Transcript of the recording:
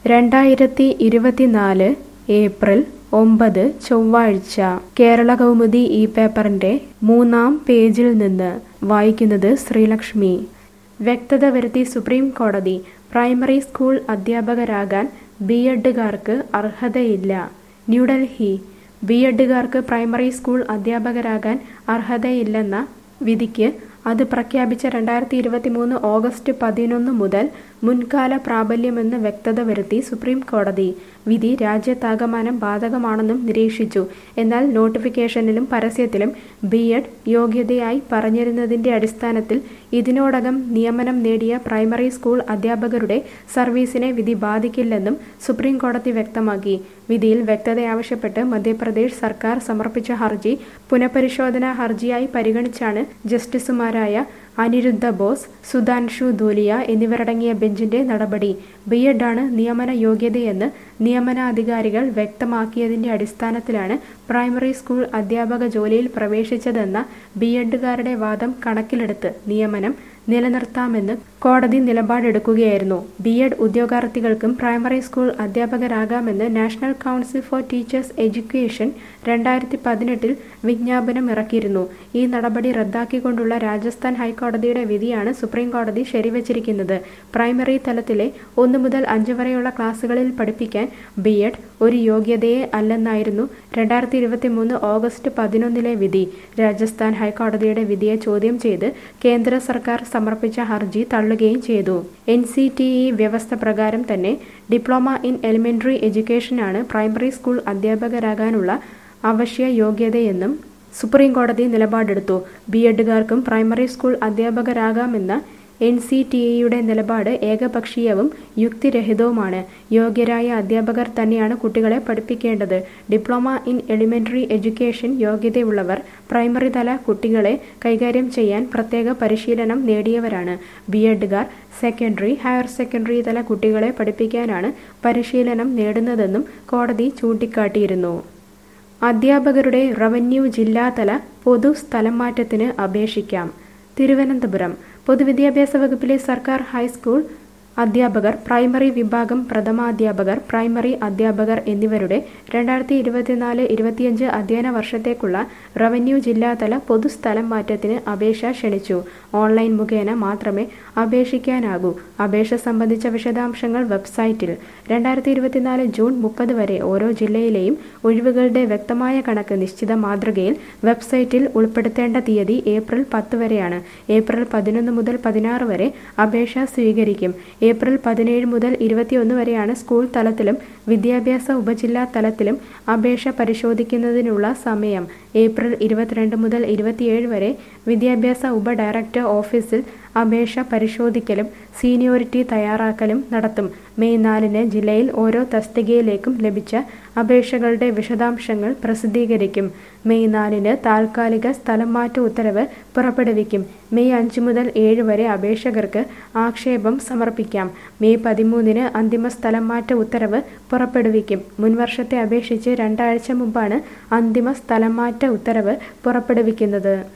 രണ്ടായിരത്തി ഇരുപത്തിനാല് ഏപ്രിൽ ഒമ്പത് ചൊവ്വാഴ്ച കേരള കൗമുദി ഈ പേപ്പറിന്റെ മൂന്നാം പേജിൽ നിന്ന് വായിക്കുന്നത് ശ്രീലക്ഷ്മി വ്യക്തത വരുത്തി സുപ്രീം കോടതി പ്രൈമറി സ്കൂൾ അധ്യാപകരാകാൻ ബി എഡുകാർക്ക് അർഹതയില്ല ന്യൂഡൽഹി ബി എഡുകാർക്ക് പ്രൈമറി സ്കൂൾ അധ്യാപകരാകാൻ അർഹതയില്ലെന്ന വിധിക്ക് അത് പ്രഖ്യാപിച്ച രണ്ടായിരത്തി ഇരുപത്തി മൂന്ന് ഓഗസ്റ്റ് പതിനൊന്ന് മുതൽ മുൻകാല പ്രാബല്യമെന്ന് വ്യക്തത വരുത്തി സുപ്രീം കോടതി വിധി രാജ്യത്താകമാനം ബാധകമാണെന്നും നിരീക്ഷിച്ചു എന്നാൽ നോട്ടിഫിക്കേഷനിലും പരസ്യത്തിലും ബി എഡ് യോഗ്യതയായി പറഞ്ഞിരുന്നതിന്റെ അടിസ്ഥാനത്തിൽ ഇതിനോടകം നിയമനം നേടിയ പ്രൈമറി സ്കൂൾ അധ്യാപകരുടെ സർവീസിനെ വിധി ബാധിക്കില്ലെന്നും സുപ്രീം കോടതി വ്യക്തമാക്കി വിധിയിൽ വ്യക്തത ആവശ്യപ്പെട്ട് മധ്യപ്രദേശ് സർക്കാർ സമർപ്പിച്ച ഹർജി പുനഃപരിശോധനാ ഹർജിയായി പരിഗണിച്ചാണ് ജസ്റ്റിസുമാരായ അനിരുദ്ധ ബോസ് സുധാൻഷു ധൂലിയ എന്നിവരടങ്ങിയ ബെഞ്ചിന്റെ നടപടി ബി എഡാണ് നിയമന യോഗ്യതയെന്ന് നിയമനാധികാരികൾ വ്യക്തമാക്കിയതിന്റെ അടിസ്ഥാനത്തിലാണ് പ്രൈമറി സ്കൂൾ അധ്യാപക ജോലിയിൽ പ്രവേശിച്ചതെന്ന ബി എഡുകാരുടെ വാദം കണക്കിലെടുത്ത് നിയമനം നിലനിർത്താമെന്ന് കോടതി നിലപാടെടുക്കുകയായിരുന്നു ബി എഡ് ഉദ്യോഗാർത്ഥികൾക്കും പ്രൈമറി സ്കൂൾ അധ്യാപകരാകാമെന്ന് National Council for Teachers Education രണ്ടായിരത്തി പതിനെട്ടിൽ വിജ്ഞാപനം ഇറക്കിയിരുന്നു ഈ നടപടി റദ്ദാക്കിക്കൊണ്ടുള്ള രാജസ്ഥാൻ ഹൈക്കോടതിയുടെ വിധിയാണ് സുപ്രീം കോടതി ശരിവച്ചിരിക്കുന്നത് പ്രൈമറി തലത്തിലെ ഒന്ന് മുതൽ അഞ്ച് വരെയുള്ള ക്ലാസുകളിൽ പഠിപ്പിക്കാൻ ബി എഡ് ഒരു യോഗ്യതയെ അല്ലെന്നായിരുന്നു രണ്ടായിരത്തി ഇരുപത്തി മൂന്ന് ഓഗസ്റ്റ് പതിനൊന്നിലെ വിധി രാജസ്ഥാൻ ഹൈക്കോടതിയുടെ വിധിയെ ചോദ്യം ചെയ്ത് കേന്ദ്ര സർക്കാർ സമർപ്പിച്ച ഹർജി തള്ളുകയും ചെയ്തു എൻ സി ടി ഇ വ്യവസ്ഥ പ്രകാരം തന്നെ ഡിപ്ലോമ ഇൻ എലിമെന്ററി എഡ്യൂക്കേഷനാണ് പ്രൈമറി സ്കൂൾ അധ്യാപകരാകാനുള്ള അവശ്യ യോഗ്യതയെന്നും സുപ്രീം കോടതി നിലപാടെടുത്തു ബി എഡുകാർക്കും പ്രൈമറി സ്കൂൾ അധ്യാപകരാകാമെന്ന എൻ സി ടി ഇയുടെ നിലപാട് ഏകപക്ഷീയവും യുക്തിരഹിതവുമാണ് യോഗ്യരായ അധ്യാപകർ തന്നെയാണ് കുട്ടികളെ പഠിപ്പിക്കേണ്ടത് ഡിപ്ലോമ ഇൻ എലിമെന്ററി എഡ്യൂക്കേഷൻ യോഗ്യതയുള്ളവർ പ്രൈമറി തല കുട്ടികളെ കൈകാര്യം ചെയ്യാൻ പ്രത്യേക പരിശീലനം നേടിയവരാണ് ബി എഡുകാർ സെക്കൻഡറി ഹയർ സെക്കൻഡറി തല കുട്ടികളെ പഠിപ്പിക്കാനാണ് പരിശീലനം നേടുന്നതെന്നും കോടതി ചൂണ്ടിക്കാട്ടിയിരുന്നു അധ്യാപകരുടെ റവന്യൂ ജില്ലാതല പൊതു സ്ഥലംമാറ്റത്തിന് അപേക്ഷിക്കാം തിരുവനന്തപുരം പൊതുവിദ്യാഭ്യാസ വകുപ്പിലെ സർക്കാർ ഹൈസ്കൂൾ അധ്യാപകർ പ്രൈമറി വിഭാഗം പ്രഥമാധ്യാപകർ പ്രൈമറി അധ്യാപകർ എന്നിവരുടെ രണ്ടായിരത്തി ഇരുപത്തിനാല് ഇരുപത്തിയഞ്ച് അധ്യയന വർഷത്തേക്കുള്ള റവന്യൂ ജില്ലാതല പൊതുസ്ഥലം മാറ്റത്തിന് അപേക്ഷ ക്ഷണിച്ചു ഓൺലൈൻ മുഖേന മാത്രമേ അപേക്ഷിക്കാനാകൂ അപേക്ഷ സംബന്ധിച്ച വിശദാംശങ്ങൾ വെബ്സൈറ്റിൽ രണ്ടായിരത്തി ഇരുപത്തിനാല് ജൂൺ മുപ്പത് വരെ ഓരോ ജില്ലയിലെയും ഒഴിവുകളുടെ വ്യക്തമായ കണക്ക് നിശ്ചിത മാതൃകയിൽ വെബ്സൈറ്റിൽ ഉൾപ്പെടുത്തേണ്ട തീയതി ഏപ്രിൽ പത്ത് വരെയാണ് ഏപ്രിൽ പതിനൊന്ന് മുതൽ പതിനാറ് വരെ അപേക്ഷ സ്വീകരിക്കും ഏപ്രിൽ പതിനേഴ് മുതൽ ഇരുപത്തിയൊന്ന് വരെയാണ് സ്കൂൾ തലത്തിലും വിദ്യാഭ്യാസ ഉപജില്ലാ തലത്തിലും അപേക്ഷ പരിശോധിക്കുന്നതിനുള്ള സമയം ഏപ്രിൽ ഇരുപത്തിരണ്ട് മുതൽ ഇരുപത്തിയേഴ് വരെ വിദ്യാഭ്യാസ ഉപ ഡയറക്ടർ ഓഫീസിൽ അപേക്ഷ പരിശോധിക്കലും സീനിയോറിറ്റി തയ്യാറാക്കലും നടത്തും മെയ് നാലിന് ജില്ലയിൽ ഓരോ തസ്തികയിലേക്കും ലഭിച്ച അപേക്ഷകളുടെ വിശദാംശങ്ങൾ പ്രസിദ്ധീകരിക്കും മെയ് നാലിന് താൽക്കാലിക സ്ഥലം മാറ്റ ഉത്തരവ് പുറപ്പെടുവിക്കും മെയ് അഞ്ച് മുതൽ ഏഴ് വരെ അപേക്ഷകർക്ക് ആക്ഷേപം സമർപ്പിക്കാം മെയ് പതിമൂന്നിന് അന്തിമ സ്ഥലം മാറ്റ ഉത്തരവ് പുറപ്പെടുവിക്കും മുൻവർഷത്തെ അപേക്ഷിച്ച് രണ്ടാഴ്ച മുമ്പാണ് അന്തിമ സ്ഥലം മാറ്റ ഉത്തരവ് പുറപ്പെടുവിക്കുന്നത്